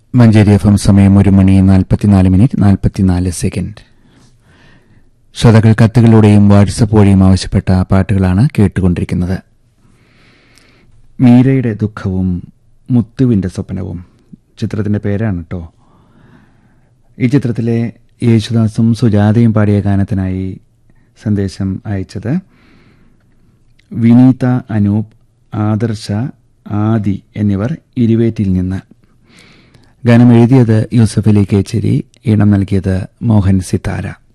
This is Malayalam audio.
മഞ്ചേരി എഫ് എം സമയം ഒരു മണി നാൽപ്പത്തിനാല് മിനിറ്റ് നാൽപ്പത്തിനാല് സെക്കൻഡ് ശ്രോതാക്കൾ കത്തുകളിലൂടെയും വാട്സപ്പ് വഴിയും ആവശ്യപ്പെട്ട പാട്ടുകളാണ് കേട്ടുകൊണ്ടിരിക്കുന്നത് മീരയുടെ ദുഃഖവും മുത്തുവിന്റെ സ്വപ്നവും ചിത്രത്തിന്റെ പേരാണ് കേട്ടോ ഈ ചിത്രത്തിലെ യേശുദാസും സുജാതയും പാടിയ ഗാനത്തിനായി സന്ദേശം അയച്ചത് വിനീത അനൂപ് ആദർശ ആദി എന്നിവർ ഇരുവേറ്റിൽ നിന്ന് ഗാനം എഴുതിയത് യൂസഫ് അലി കേച്ചേരി ഈണം നൽകിയത് മോഹൻ സിത്താര